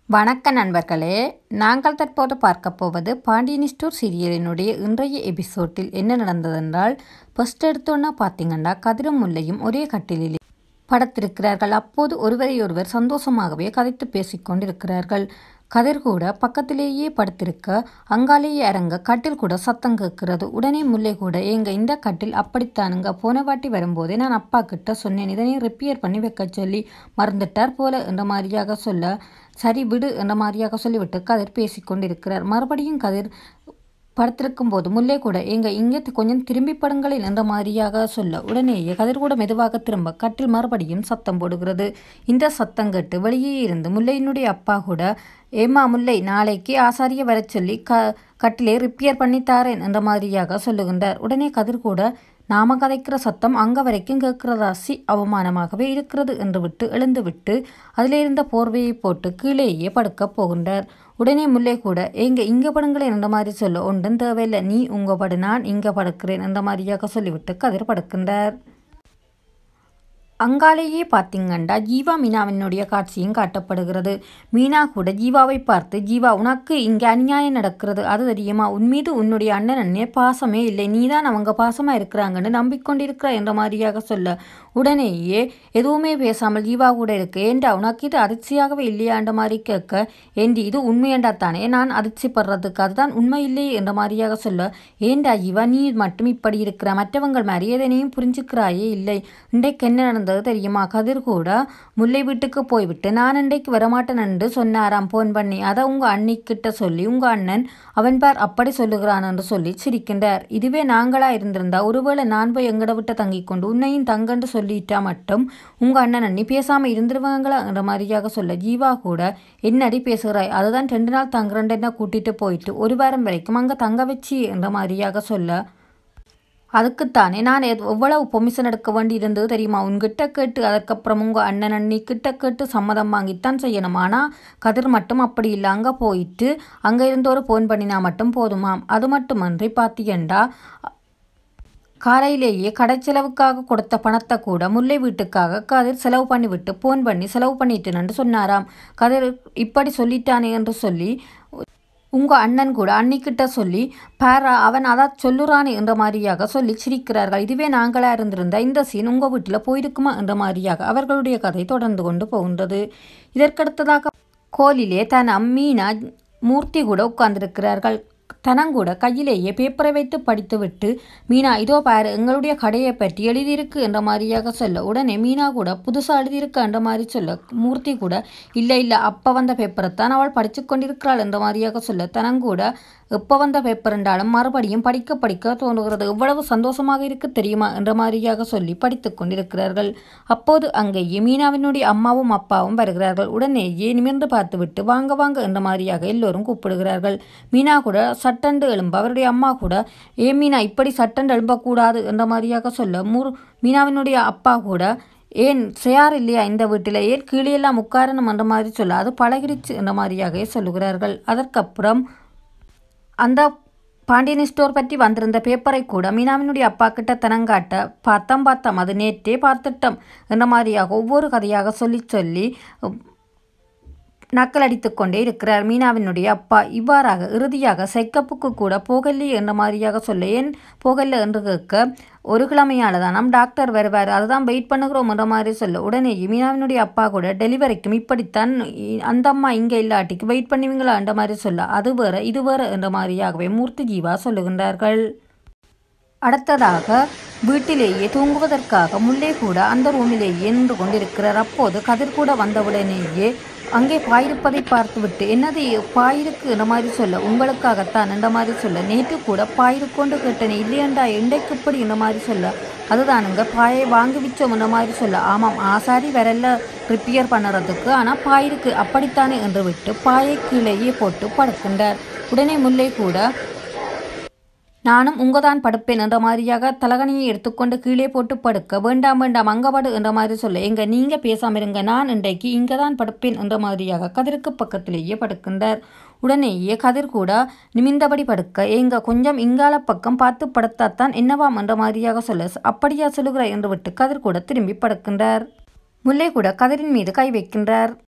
வணக்க நண்பர்களே நாங்கள் தற்போது பார்க்க போவது பாண்டியன் ஸ்டோர் சீரியலினுடைய இன்றைய எபிசோட்டில் என்ன நடந்ததென்றால் ஃபர்ஸ்ட் எடுத்தோன்னா பார்த்தீங்கன்னா கதிரும் முல்லையும் ஒரே கட்டிலில் படுத்திருக்கிறார்கள் அப்போது ஒருவரை ஒருவர் சந்தோஷமாகவே கதைத்து பேசிக்கொண்டிருக்கிறார்கள் கதிர் கூட பக்கத்திலேயே படுத்திருக்க அங்காலேயே இறங்க கட்டில் கூட சத்தம் கேட்கிறது உடனே முல்லை கூட எங்க இந்த கட்டில் அப்படித்தானுங்க போன வாட்டி வரும்போதே நான் அப்பா கிட்ட சொன்னேன் இதனை ரிப்பேர் பண்ணி வைக்க சொல்லி மறந்துட்டார் போல என்ற மாதிரியாக சொல்ல சரி விடு என்ற மாதிரியாக சொல்லிவிட்டு கதிர் பேசிக்கொண்டிருக்கிறார் மறுபடியும் கதிர் படுத்திருக்கும் போது முல்லை கூட எங்க இங்கே கொஞ்சம் திரும்பி படுங்களேன் என்ற மாதிரியாக சொல்ல உடனேயே கதிர் கூட மெதுவாக திரும்ப கட்டில் மறுபடியும் சத்தம் போடுகிறது இந்த சத்தம் கேட்டு வெளியே இருந்து முல்லையினுடைய அப்பா கூட ஏமா முல்லை நாளைக்கு ஆசாரிய வரச் சொல்லி க கட்டிலே ரிப்பேர் பண்ணி தாரேன் என்ற மாதிரியாக சொல்லுகின்றார் உடனே கதிர் கூட நாம கதைக்கிற சத்தம் அங்க வரைக்கும் கேட்கிறதா சி அவமானமாகவே இருக்கிறது என்று விட்டு எழுந்து விட்டு அதிலே இருந்த போர்வையை போட்டு கீழேயே படுக்கப் போகின்றார் உடனே முல்லை கூட எங்க இங்க படுங்களேன் என்ற மாதிரி சொல்ல ஒன்றும் தேவையில்லை நீ உங்க படு நான் இங்க படுக்கிறேன் என்ற மாதிரியாக சொல்லிவிட்டு கதிர் படுக்கின்றார் அங்காலேயே பார்த்தீங்கண்டா ஜீவா மீனாவினுடைய காட்சியும் காட்டப்படுகிறது மீனா கூட ஜீவாவை பார்த்து ஜீவா உனக்கு இங்கே அநியாயம் நடக்கிறது அது தெரியுமா உன் மீது உன்னுடைய அண்ணன் அண்ணே பாசமே இல்லை நீதான் அவங்க பாசமா இருக்கிறாங்கன்னு நம்பிக்கொண்டிருக்கிற என்ற மாதிரியாக சொல்ல உடனேயே எதுவுமே பேசாமல் ஜீவா கூட இருக்கு ஏண்டா உனக்கு இது அதிர்ச்சியாகவே இல்லையான்ற மாதிரி கேட்க ஏண்டி இது உண்மையண்டா தானே நான் அதிர்ச்சிப்படுறதுக்கு அதுதான் உண்மை இல்லையே என்ற மாதிரியாக சொல்ல ஏண்டா ஜீவா நீ மட்டும் இப்படி இருக்கிற மற்றவங்கள் மாதிரி எதனையும் புரிஞ்சுக்கிறாயே இல்லை இன்றைக்கு என்ன நடந்தது தெரியுமா கதிர் கூட முல்லை வீட்டுக்கு போய்விட்டு நான் இன்றைக்கு வரமாட்டேன் என்று சொன்னாராம் போன் பண்ணி அதை உங்க அண்ணிக்கிட்ட சொல்லி உங்க அண்ணன் அவன் பார் அப்படி சொல்லுகிறான் என்று சொல்லி சிரிக்கின்றார் இதுவே நாங்களா இருந்திருந்தா ஒருவேளை நான் போய் எங்கட விட்ட தங்கிக் கொண்டு உன்னையும் தங்கன்னு சொல்லிட்டா மட்டும் உங்க அண்ணன் அண்ணி பேசாம இருந்துருவாங்களா என்ற மாதிரியாக சொல்ல ஜீவா கூட என்னடி பேசுகிறாய் அதுதான் ரெண்டு நாள் தங்குறேன் என்ன கூட்டிட்டு போயிட்டு ஒரு வாரம் வரைக்கும் அங்க தங்க வச்சு என்ற மாதிரியாக சொல்ல அதுக்குத்தானே நான் எவ்- எவ்வளவு பொமிஷன் எடுக்க வேண்டி இருந்தது தெரியுமா உன்கிட்ட கேட்டு அதற்கப்புறம் உங்கள் அண்ணன் அண்ணி கிட்ட கேட்டு சம்மதம் வாங்கித்தான் செய்யணும் ஆனால் கதிர் மட்டும் அப்படி இல்லை அங்கே போயிட்டு அங்கே இருந்து ஒரு ஃபோன் பண்ணினா மட்டும் போதுமாம் அது மட்டுமன்றி பார்த்தீங்கண்டா காலையிலேயே கடைச்செலவுக்காக கொடுத்த பணத்தை கூட முல்லை வீட்டுக்காக கதிர் செலவு பண்ணிவிட்டு ஃபோன் பண்ணி செலவு பண்ணிட்டேன்னு சொன்னாராம் கதிர் இப்படி சொல்லிட்டானே என்று சொல்லி உங்க அண்ணன் கூட அன்னிக்கிட்ட சொல்லி பாரா அவன் அதான் சொல்லுறானே என்ற மாதிரியாக சொல்லி சிரிக்கிறார்கள் இதுவே நாங்களா இருந்திருந்தா இந்த சீன் உங்க வீட்டில் போயிருக்குமா என்ற மாதிரியாக அவர்களுடைய கதை தொடர்ந்து கொண்டு போகின்றது இதற்கடுத்ததாக கோலிலே தன் அம்மீனா மூர்த்தி கூட உட்கார்ந்திருக்கிறார்கள் தனங்கூட கையிலேயே பேப்பரை வைத்து படித்துவிட்டு மீனா இதோ பாரு எங்களுடைய கடையை பற்றி எழுதியிருக்கு என்ற மாதிரியாக சொல்ல உடனே மீனா கூட புதுசாக எழுதியிருக்கு என்ற மாதிரி சொல்ல மூர்த்தி கூட இல்லை இல்லை அப்போ வந்த பேப்பரை தான் அவள் படித்து கொண்டிருக்கிறாள் என்ற மாதிரியாக சொல்ல தனங்கூட எப்போ வந்த பேப்பர் என்றாலும் மறுபடியும் படிக்க படிக்க தோன்றுகிறது எவ்வளவு சந்தோஷமாக இருக்கு தெரியுமா என்ற மாதிரியாக சொல்லி படித்து கொண்டிருக்கிறார்கள் அப்போது அங்கேயே மீனாவினுடைய அம்மாவும் அப்பாவும் வருகிறார்கள் உடனேயே நிமிர்ந்து பார்த்துவிட்டு வாங்க வாங்க என்ற மாதிரியாக எல்லோரும் கூப்பிடுகிறார்கள் மீனா கூட சட்டண்டு எழும்ப அவருடைய அம்மா கூட ஏ மீனா இப்படி சட்டண்டு எழும்பக்கூடாது என்ற மாதிரியாக சொல்ல மூர் மீனாவினுடைய அப்பா கூட ஏன் செய்யார் இல்லையா இந்த வீட்டில் ஏன் கீழே எல்லாம் உட்காரணும் என்ற மாதிரி சொல்ல அது பழகிடுச்சு என்ற மாதிரியாக சொல்லுகிறார்கள் அதற்கப்புறம் அந்த பாண்டியன் ஸ்டோர் பற்றி வந்திருந்த பேப்பரை கூட மீனாவினுடைய அப்பா கிட்ட தனங்காட்ட பார்த்தம் பார்த்தம் அது நேற்றே பார்த்துட்டோம் என்ற மாதிரியாக ஒவ்வொரு கதையாக சொல்லி சொல்லி நக்கல் அடித்து கொண்டே இருக்கிறார் மீனாவினுடைய அப்பா இவ்வாறாக இறுதியாக செக்கப்புக்கு கூட போகலையே என்ற மாதிரியாக சொல்ல ஏன் போகல என்று கேட்க ஒரு கிழமையால தான் நம் டாக்டர் வருவார் அதுதான் வெயிட் பண்ணுகிறோம் என்ற மாதிரி சொல்ல உடனே மீனாவினுடைய அப்பா கூட டெலிவரிக்கும் இப்படித்தான் இ- அந்த அம்மா இங்கே இல்லாட்டிக்கு வெயிட் பண்ணுவீங்களா என்ற மாதிரி சொல்ல அது வேற இது வேற என்ற மாதிரியாகவே மூர்த்தி ஜீவா சொல்லுகின்றார்கள் அடுத்ததாக வீட்டிலேயே தூங்குவதற்காக முல்லை கூட அந்த ரூமிலேயே நின்று கொண்டிருக்கிறார் அப்போது கதிர் கூட வந்தவுடனேயே அங்கே பாயிருப்பதை பார்த்துவிட்டு என்னது பாயிருக்கு என்ற மாதிரி சொல்ல உங்களுக்காகத்தான் என்ற மாதிரி சொல்ல நேற்று கூட பாயிருக்கொண்டு கேட்டனே இல்லையண்டா எண்டைக்கு இப்படி என்ற மாதிரி சொல்ல அதுதானுங்க பாயை வாங்கி விச்சோம் என்ற மாதிரி சொல்ல ஆமாம் ஆசாரி வரல ரிப்பேர் பண்ணுறதுக்கு ஆனால் பாயிருக்கு அப்படித்தானே என்று விட்டு பாயை கீழேயே போட்டு படுக்கின்றார் உடனே முல்லை கூட நானும் உங்கதான் படுப்பேன் என்ற மாதிரியாக தலகணியை எடுத்துக்கொண்டு கீழே போட்டு படுக்க வேண்டாம் வேண்டாம் அங்க படு என்ற மாதிரி சொல்ல எங்க நீங்க பேசாம இருங்க நான் இன்றைக்கு இங்க தான் படுப்பேன் என்ற மாதிரியாக கதிருக்கு பக்கத்திலேயே படுக்கின்றார் உடனேயே கதிர் கூட நிமிந்தபடி படுக்க ஏங்க கொஞ்சம் இங்கால பக்கம் பார்த்து படுத்தாத்தான் என்னவாம் என்ற மாதிரியாக சொல்ல அப்படியா சொல்லுகிறாய் என்று விட்டு கதிர் கூட திரும்பி படுக்கின்றார் முல்லை கூட கதிரின் மீது கை வைக்கின்றார்